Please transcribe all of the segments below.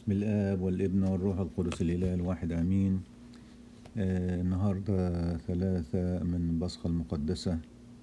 بسم الآب والابن والروح القدس الإله الواحد آمين آه النهاردة ثلاثة من بصخة المقدسة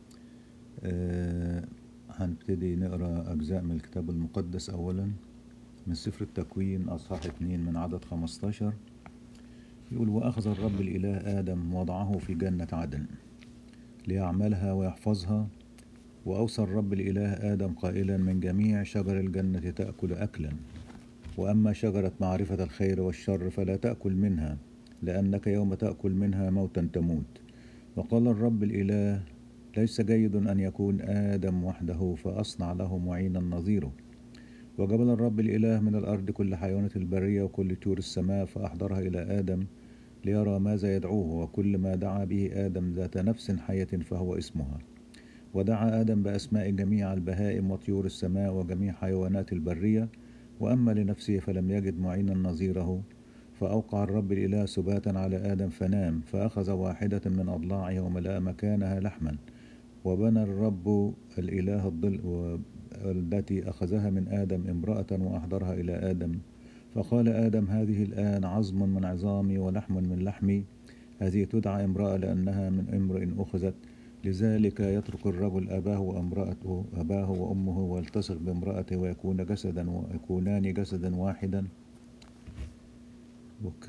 آه هنبتدي نقرأ أجزاء من الكتاب المقدس أولا من سفر التكوين أصحاح اتنين من عدد خمستاشر يقول وأخذ الرب الإله آدم وضعه في جنة عدن ليعملها ويحفظها وأوصى الرب الإله آدم قائلا من جميع شجر الجنة تأكل أكلا وأما شجرة معرفة الخير والشر فلا تأكل منها لأنك يوم تأكل منها موتا تموت وقال الرب الإله ليس جيد أن يكون آدم وحده فأصنع له معينا نظيره وجبل الرب الإله من الأرض كل حيوانات البرية وكل طيور السماء فأحضرها إلى آدم ليرى ماذا يدعوه وكل ما دعا به آدم ذات نفس حية فهو اسمها ودعا آدم بأسماء جميع البهائم وطيور السماء وجميع حيوانات البرية وأما لنفسه فلم يجد معينا نظيره فأوقع الرب الإله سباتا على آدم فنام فأخذ واحدة من أضلاعه وملأ مكانها لحما وبنى الرب الإله الظل التي أخذها من آدم امرأة وأحضرها إلى آدم فقال آدم هذه الآن عظم من عظامي ولحم من لحمي هذه تدعى امرأة لأنها من امرئ أخذت لذلك يترك الرجل أباه وامرأته أباه وأمه ويلتصق بامرأته ويكون جسدا ويكونان جسدا واحدا وك...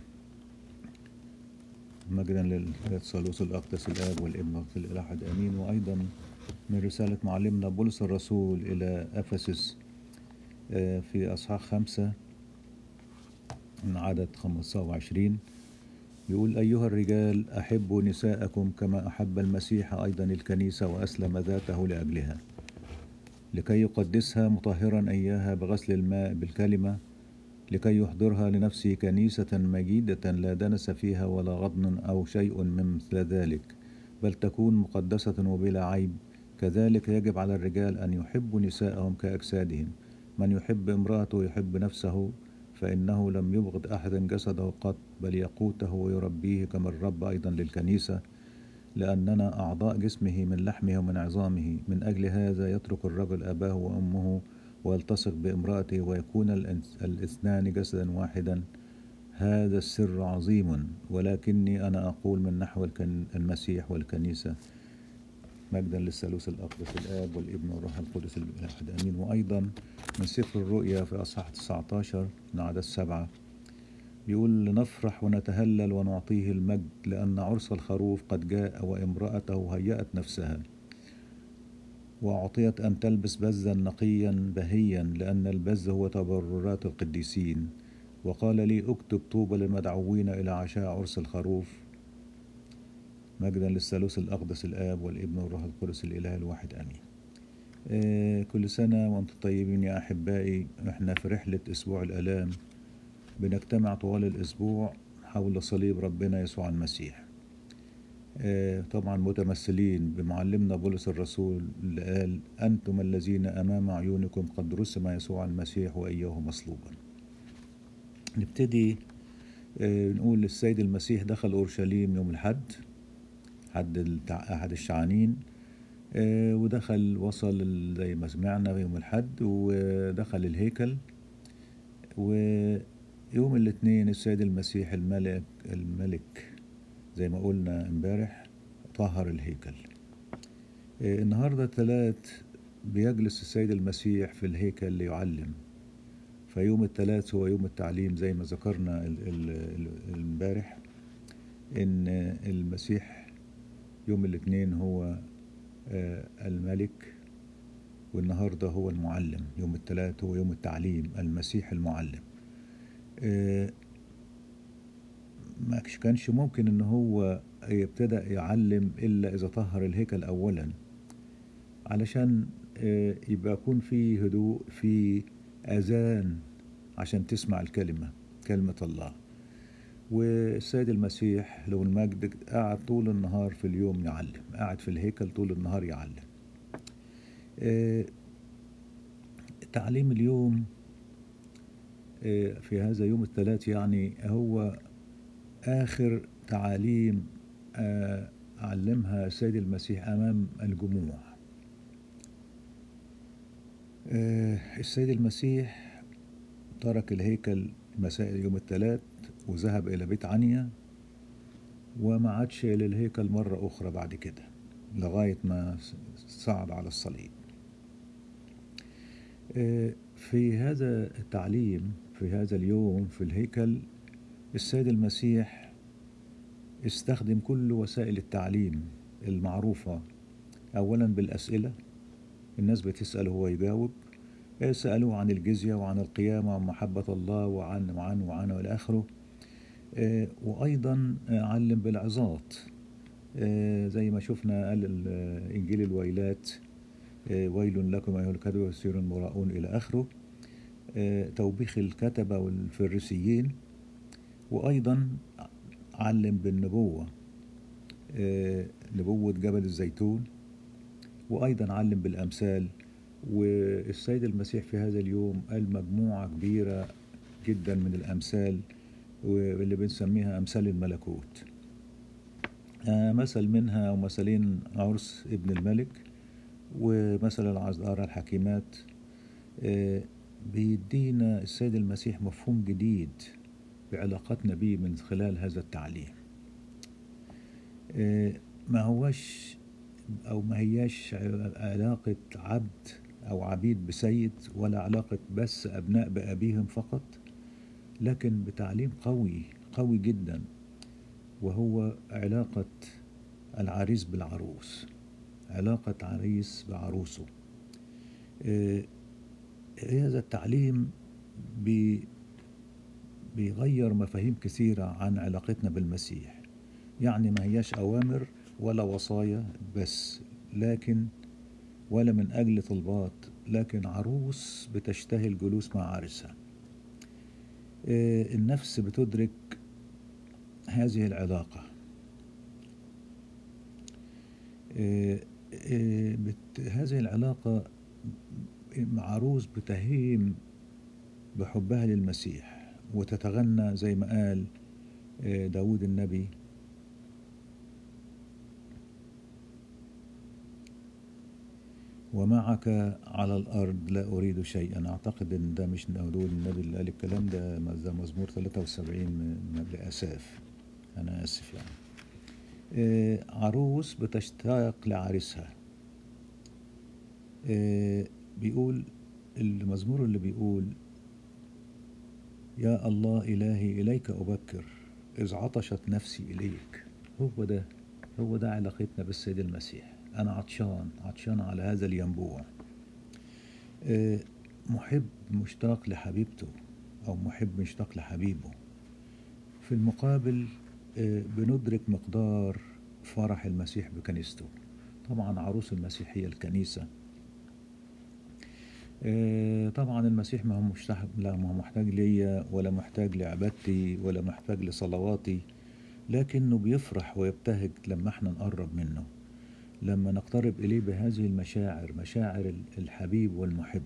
مجدا للثالوث الأقدس الآب والابن الأحد آمين وأيضا من رسالة معلمنا بولس الرسول إلى أفسس في أصحاح خمسة من عدد خمسة وعشرين يقول أيها الرجال أحبوا نساءكم كما أحب المسيح أيضا الكنيسة وأسلم ذاته لأجلها لكي يقدسها مطهرا إياها بغسل الماء بالكلمة لكي يحضرها لنفسه كنيسة مجيدة لا دنس فيها ولا غضن أو شيء من مثل ذلك بل تكون مقدسة وبلا عيب كذلك يجب على الرجال أن يحبوا نساءهم كأجسادهم من يحب امرأته يحب نفسه فإنه لم يبغض أحدا جسده قط بل يقوته ويربيه كما الرب أيضا للكنيسة لأننا أعضاء جسمه من لحمه ومن عظامه من أجل هذا يترك الرجل أباه وأمه ويلتصق بامرأته ويكون الاثنان جسدا واحدا هذا السر عظيم ولكني أنا أقول من نحو المسيح والكنيسة مجدا للثالوث الأقدس الآب والابن والروح القدس الأحد آمين وأيضا من سفر الرؤيا في أصحاح 19 من عدد سبعة بيقول لنفرح ونتهلل ونعطيه المجد لأن عرس الخروف قد جاء وامرأته هيأت نفسها وأعطيت أن تلبس بزا نقيا بهيا لأن البز هو تبررات القديسين وقال لي اكتب طوبى للمدعوين إلى عشاء عرس الخروف مجدا للثالوث الأقدس الآب والابن والروح القدس الإله الواحد آمين آه كل سنة وأنتم طيبين يا أحبائي إحنا في رحلة أسبوع الآلام بنجتمع طوال الأسبوع حول صليب ربنا يسوع المسيح آه طبعا متمثلين بمعلمنا بولس الرسول اللي قال أنتم الذين أمام عيونكم قد رسم يسوع المسيح وإياه مصلوبا نبتدي آه نقول السيد المسيح دخل أورشليم يوم الحد حد أحد الشعانين آه ودخل وصل زي ما سمعنا يوم الحد ودخل الهيكل ويوم الاثنين السيد المسيح الملك الملك زي ما قلنا امبارح طهر الهيكل آه النهارده الثلاث بيجلس السيد المسيح في الهيكل ليعلم فيوم الثلاث هو يوم التعليم زي ما ذكرنا امبارح ان المسيح يوم الاثنين هو الملك والنهارده هو المعلم يوم الثلاث هو يوم التعليم المسيح المعلم ما كانش ممكن ان هو يبتدأ يعلم الا اذا طهر الهيكل اولا علشان يبقى يكون في هدوء في اذان عشان تسمع الكلمه كلمه الله والسيد المسيح له المجد قعد طول النهار في اليوم يعلم قعد في الهيكل طول النهار يعلم آه تعليم اليوم آه في هذا يوم الثلاث يعني هو آخر تعاليم آه علمها السيد المسيح أمام الجموع السيد المسيح ترك الهيكل مساء يوم الثلاث وذهب إلى بيت عنيا وما عادش إلى الهيكل مرة أخرى بعد كده لغاية ما صعد على الصليب آه، في هذا التعليم في هذا اليوم في الهيكل السيد المسيح استخدم كل وسائل التعليم المعروفة أولا بالأسئلة الناس بتسأل هو يجاوب آه، سألوه عن الجزية وعن القيامة وعن محبة الله وعن وعن وعن وإلى آخره آه، وأيضا آه، علم بالعظات آه، زي ما شفنا قال ال- آه، إنجيل الويلات آه، ويل لكم أيها الكذب والسير المراؤون إلى آخره آه، توبيخ الكتبة والفريسيين وأيضا علم بالنبوة آه، نبوة جبل الزيتون وأيضا علم بالأمثال والسيد المسيح في هذا اليوم قال مجموعة كبيرة جدا من الأمثال واللي بنسميها أمثال الملكوت آه، مثل منها أو مثلين عرس ابن الملك ومثل العذارى الحكيمات آه، بيدينا السيد المسيح مفهوم جديد بعلاقتنا به من خلال هذا التعليم آه، ما هوش أو ما هياش علاقة عبد أو عبيد بسيد ولا علاقة بس أبناء بأبيهم فقط لكن بتعليم قوي قوي جدا وهو علاقة العريس بالعروس علاقة عريس بعروسه آه، هذا التعليم بي بيغير مفاهيم كثيرة عن علاقتنا بالمسيح يعني ما هياش أوامر ولا وصايا بس لكن ولا من أجل طلبات لكن عروس بتشتهي الجلوس مع عرسها آه، النفس بتدرك هذه العلاقة آه، آه، بت- هذه العلاقة عروس بتهيم بحبها للمسيح وتتغنى زي ما قال آه، داود النبي ومعك على الأرض لا أريد شيئا أعتقد إن ده مش داود النبي اللي قال الكلام ده ده مزمور 73 من لأساف أنا آسف يعني آه، عروس بتشتاق لعريسها آه، بيقول المزمور اللي بيقول يا الله إلهي إليك أبكر إذ عطشت نفسي إليك هو ده هو ده علاقتنا بالسيد المسيح أنا عطشان عطشان على هذا الينبوع آه، محب مشتاق لحبيبته أو محب مشتاق لحبيبه في المقابل آه، بندرك مقدار فرح المسيح بكنيسته طبعا عروس المسيح هي الكنيسة آه، طبعا المسيح ما هو محتاج لا ما هو محتاج ليا ولا محتاج لعبادتي ولا محتاج لصلواتي لكنه بيفرح ويبتهج لما احنا نقرب منه لما نقترب إليه بهذه المشاعر مشاعر ال- الحبيب والمحب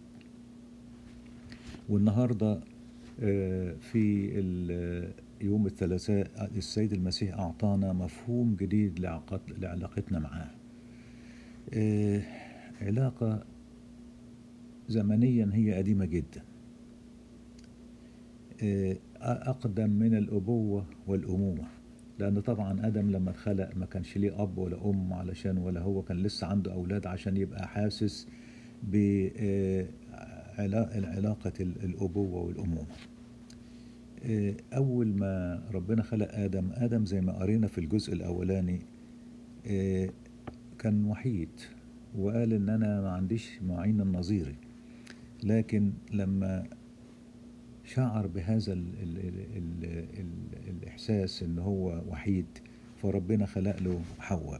والنهاردة آه، في ال- يوم الثلاثاء السيد المسيح أعطانا مفهوم جديد لعلاقت- لعلاقتنا معاه آه، علاقة زمنيا هي قديمة جدا آه، أقدم من الأبوة والأمومة لأن طبعا آدم لما اتخلق ما كانش ليه أب ولا أم علشان ولا هو كان لسه عنده أولاد عشان يبقى حاسس بعلاقة الأبوة والأمومة آه، أول ما ربنا خلق آدم آدم زي ما قرينا في الجزء الأولاني آه، كان وحيد وقال إن أنا ما عنديش معين النظيري لكن لما شعر بهذا ال ال ال ال ال الإحساس إن هو وحيد فربنا خلق له حواء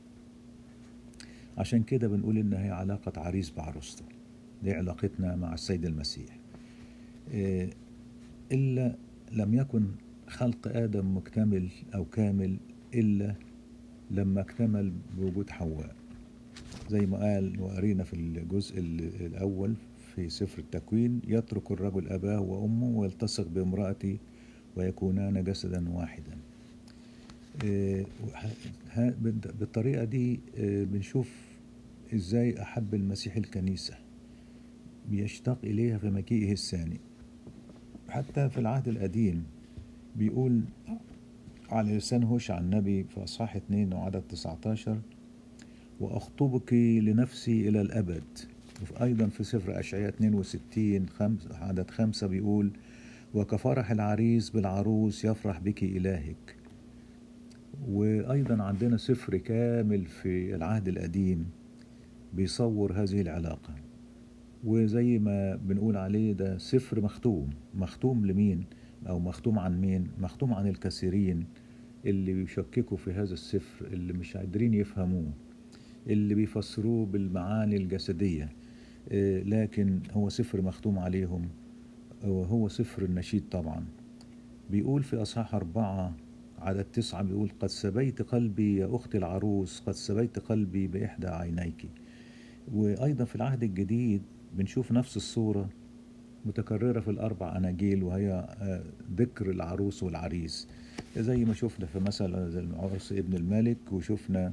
عشان كده بنقول إن هي علاقة عريس بعروسته دي علاقتنا مع السيد المسيح إيه، إلا لم يكن خلق آدم مكتمل أو كامل إلا لما اكتمل بوجود حواء زي ما قال وقرينا في الجزء ال- الأول في سفر التكوين يترك الرجل أباه وأمه ويلتصق بامرأته ويكونان جسدا واحدا إيه، وه- ها- بالد- بالطريقة دي إيه، بنشوف إزاي أحب المسيح الكنيسة بيشتاق إليها في مجيئه الثاني حتى في العهد القديم بيقول على لسان هوشع النبي في أصحاح 2 وعدد 19 وأخطبك لنفسي إلى الأبد أيضا في سفر أشعياء 62 خمس عدد خمسة بيقول وكفرح العريس بالعروس يفرح بك إلهك وأيضا عندنا سفر كامل في العهد القديم بيصور هذه العلاقة وزي ما بنقول عليه ده سفر مختوم مختوم لمين أو مختوم عن مين مختوم عن الكثيرين اللي بيشككوا في هذا السفر اللي مش قادرين يفهموه اللي بيفسروه بالمعاني الجسدية لكن هو سفر مختوم عليهم وهو سفر النشيد طبعا بيقول في أصحاح أربعة عدد تسعة بيقول قد سبيت قلبي يا أختي العروس قد سبيت قلبي بإحدى عينيك وأيضا في العهد الجديد بنشوف نفس الصورة متكررة في الأربع أناجيل وهي ذكر العروس والعريس زي ما شفنا في مثل عرس ابن الملك وشفنا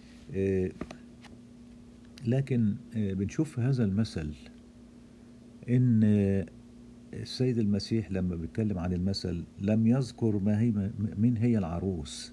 لكن بنشوف في هذا المثل ان السيد المسيح لما بيتكلم عن المثل لم يذكر ما هي مين هي العروس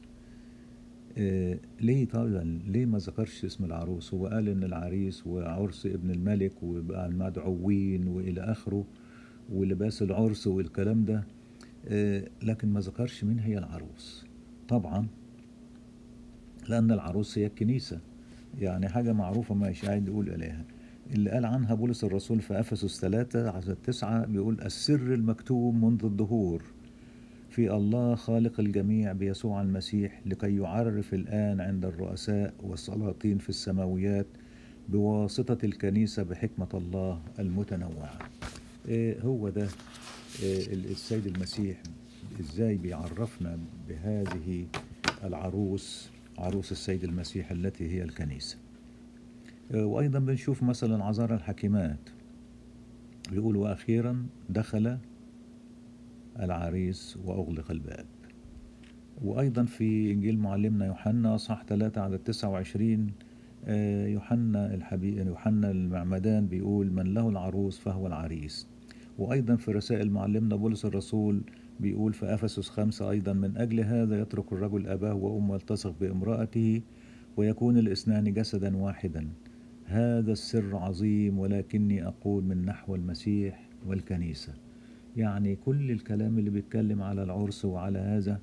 ليه طبعا ليه ما ذكرش اسم العروس هو قال ان العريس وعرس ابن الملك وبقى المدعوين والى اخره ولباس العرس والكلام ده لكن ما ذكرش مين هي العروس طبعا لان العروس هي الكنيسه يعني حاجة معروفة ما قاعد يقول عليها اللي قال عنها بولس الرسول في أفسس 3 عدد 9 بيقول السر المكتوب منذ الدهور في الله خالق الجميع بيسوع المسيح لكي يعرف الآن عند الرؤساء والسلاطين في السماويات بواسطة الكنيسة بحكمة الله المتنوعة إيه هو ده إيه السيد المسيح ازاي بيعرفنا بهذه العروس عروس السيد المسيح التي هي الكنيسة وأيضا بنشوف مثلا عذارى الحكيمات بيقول وأخيرا دخل العريس وأغلق الباب وأيضا في إنجيل معلمنا يوحنا صح 3 على 29 يوحنا الحبيب يوحنا المعمدان بيقول من له العروس فهو العريس وأيضا في رسائل معلمنا بولس الرسول بيقول في أفسس خمسة أيضا من أجل هذا يترك الرجل أباه وأمه يلتصق بامرأته ويكون الاثنان جسدا واحدا هذا السر عظيم ولكني أقول من نحو المسيح والكنيسة يعني كل الكلام اللي بيتكلم على العرس وعلى هذا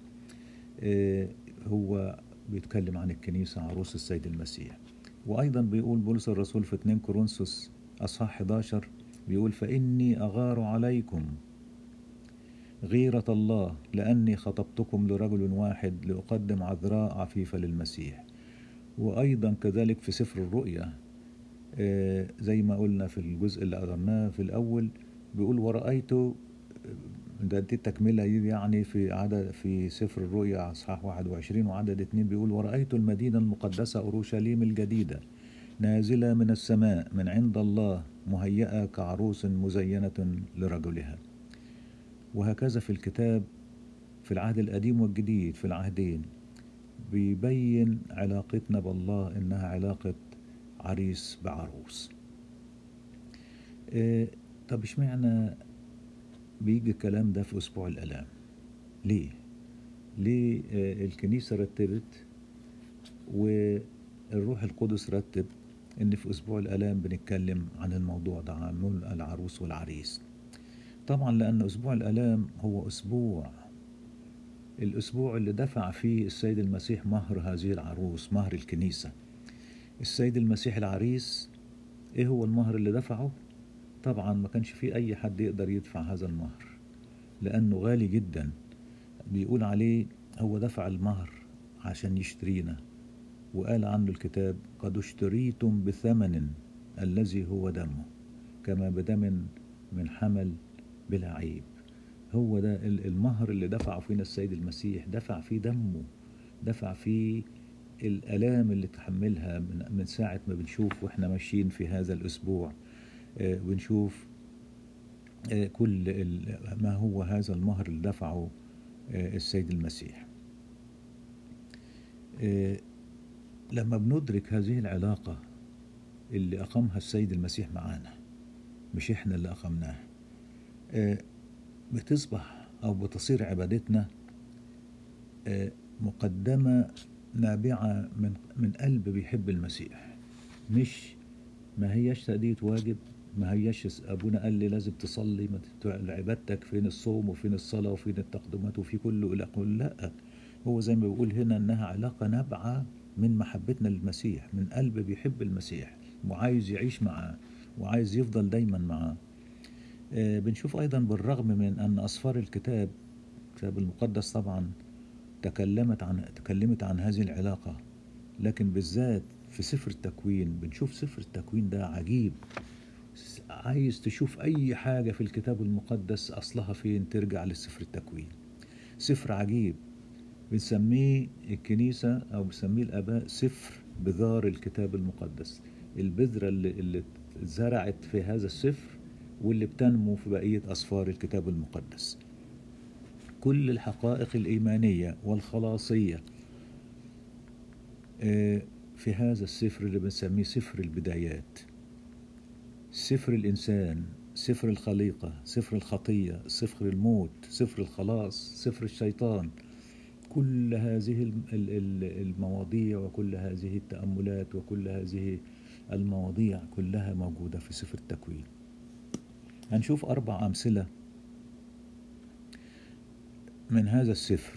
هو بيتكلم عن الكنيسة عروس السيد المسيح وأيضا بيقول بولس الرسول في 2 كورنثوس أصحاح 11 بيقول فإني أغار عليكم غيرة الله لأني خطبتكم لرجل واحد لأقدم عذراء عفيفة للمسيح وأيضا كذلك في سفر الرؤيا زي ما قلنا في الجزء اللي قرناه في الأول بيقول ورأيت ده دي التكملة دي يعني في عدد في سفر الرؤيا أصحاح 21 وعدد 2 بيقول ورأيت المدينة المقدسة أورشليم الجديدة نازلة من السماء من عند الله مهيئة كعروس مزينة لرجلها وهكذا في الكتاب في العهد القديم والجديد في العهدين بيبين علاقتنا بالله إنها علاقة عريس بعروس إيه طب اشمعنى بيجي الكلام ده في أسبوع الآلام ليه ليه إيه الكنيسة رتبت والروح القدس رتب إن في أسبوع الآلام بنتكلم عن الموضوع ده عن العروس والعريس طبعا لأن أسبوع الآلام هو أسبوع الأسبوع اللي دفع فيه السيد المسيح مهر هذه العروس مهر الكنيسة السيد المسيح العريس إيه هو المهر اللي دفعه؟ طبعا ما كانش فيه أي حد يقدر يدفع هذا المهر لأنه غالي جدا بيقول عليه هو دفع المهر عشان يشترينا وقال عنه الكتاب قد اشتريتم بثمن الذي هو دمه كما بدم من حمل بلا عيب هو ده المهر اللي دفعه فينا السيد المسيح دفع فيه دمه دفع فيه الآلام اللي تحملها من, من ساعة ما بنشوف وإحنا ماشيين في هذا الأسبوع آه بنشوف آه كل ما هو هذا المهر اللي دفعه آه السيد المسيح لما بندرك هذه العلاقة اللي أقامها السيد المسيح معانا مش إحنا اللي أقمناها بتصبح أو بتصير عبادتنا آه، مقدمة نابعة من من قلب بيحب المسيح مش ما هيش تأدية واجب ما هيش أبونا قال لي لازم تصلي ما تت- عبادتك فين الصوم وفين الصلاة وفين التقدمات وفي كله إلى أقول لا هو زي ما بيقول هنا إنها علاقة نابعة من محبتنا للمسيح من قلب بيحب المسيح وعايز يعيش معاه وعايز يفضل دايما معاه آه، بنشوف أيضا بالرغم من أن أسفار الكتاب الكتاب المقدس طبعا تكلمت عن تكلمت عن هذه العلاقة لكن بالذات في سفر التكوين بنشوف سفر التكوين ده عجيب س- عايز تشوف أي حاجة في الكتاب المقدس أصلها فين ترجع لسفر التكوين سفر عجيب بنسميه الكنيسة أو بنسميه الآباء سفر بذار الكتاب المقدس البذرة اللي, اللي اتزرعت في هذا السفر واللي بتنمو في بقية أسفار الكتاب المقدس كل الحقائق الإيمانية والخلاصية آه، في هذا السفر اللي بنسميه سفر البدايات سفر الإنسان سفر الخليقة سفر الخطية سفر الموت سفر الخلاص سفر الشيطان كل هذه الم- ال- ال- المواضيع وكل هذه التأملات وكل هذه المواضيع كلها موجودة في سفر التكوين هنشوف أربع أمثلة من هذا السفر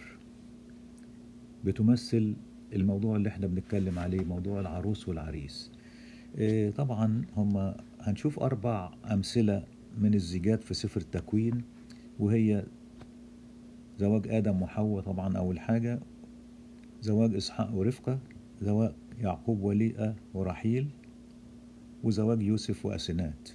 بتمثل الموضوع اللي احنا بنتكلم عليه موضوع العروس والعريس إيه، طبعا هم هنشوف أربع أمثلة من الزيجات في سفر التكوين وهي زواج آدم وحواء طبعا أول حاجة زواج إسحاق ورفقة زواج يعقوب وليئة ورحيل وزواج يوسف وأسنات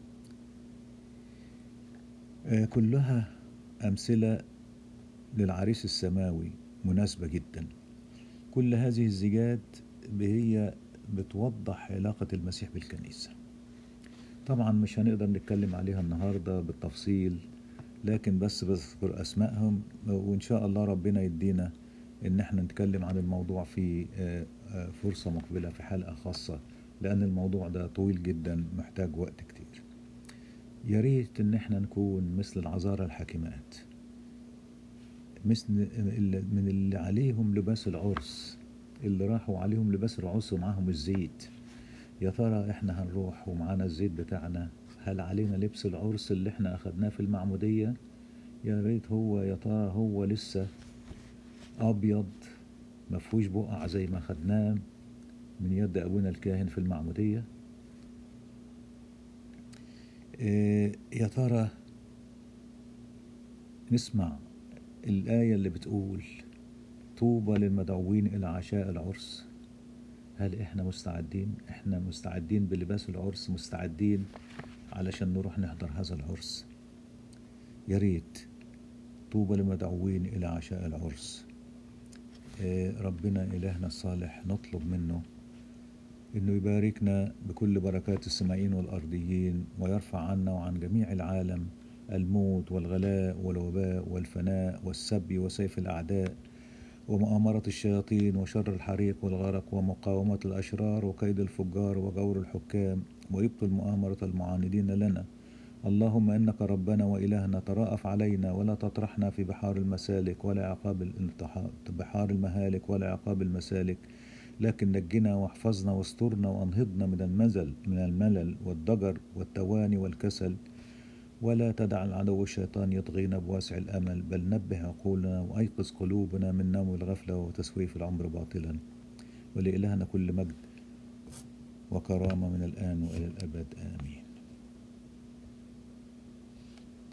آه، كلها أمثلة للعريس السماوي مناسبة جدا كل هذه الزيجات هي بتوضح علاقة المسيح بالكنيسة طبعا مش هنقدر نتكلم عليها النهاردة بالتفصيل لكن بس بذكر أسمائهم وإن شاء الله ربنا يدينا إن احنا نتكلم عن الموضوع في آه، آه، فرصة مقبلة في حلقة خاصة لأن الموضوع ده طويل جدا محتاج وقت كتير يا ريت إن احنا نكون مثل العذارى الحاكمات مثل اللي- من اللي عليهم لباس العرس اللي راحوا عليهم لباس العرس ومعاهم الزيت يا ترى احنا هنروح ومعانا الزيت بتاعنا هل علينا لبس العرس اللي احنا اخدناه في المعمودية يا ريت هو يا ترى هو لسه ابيض مفهوش بقع زي ما خدناه من يد ابونا الكاهن في المعمودية إيه، يا ترى نسمع الآية اللي بتقول طوبى للمدعوين إلى عشاء العرس هل إحنا مستعدين؟ إحنا مستعدين بلباس العرس مستعدين علشان نروح نحضر هذا العرس يا ريت طوبى للمدعوين إلى عشاء العرس آه، ربنا إلهنا الصالح نطلب منه إنه يباركنا بكل بركات السمائيين والأرضيين ويرفع عنا وعن جميع العالم الموت والغلاء والوباء والفناء والسبي وسيف الأعداء ومؤامرة الشياطين وشر الحريق والغرق ومقاومة الأشرار وكيد الفجار وجور الحكام ويبطل مؤامرة المعاندين لنا اللهم إنك ربنا وإلهنا تراءف علينا ولا تطرحنا في بحار المسالك ولا عقاب الانتحار بحار المهالك ولا عقاب المسالك لكن نجنا واحفظنا واسترنا وانهضنا من المزل من الملل والضجر والتواني والكسل ولا تدع العدو الشيطان يطغينا بواسع الأمل بل نبه عقولنا وأيقظ قلوبنا من نوم الغفلة وتسويف العمر باطلا ولإلهنا كل مجد وكرامة من الآن وإلى الأبد آمين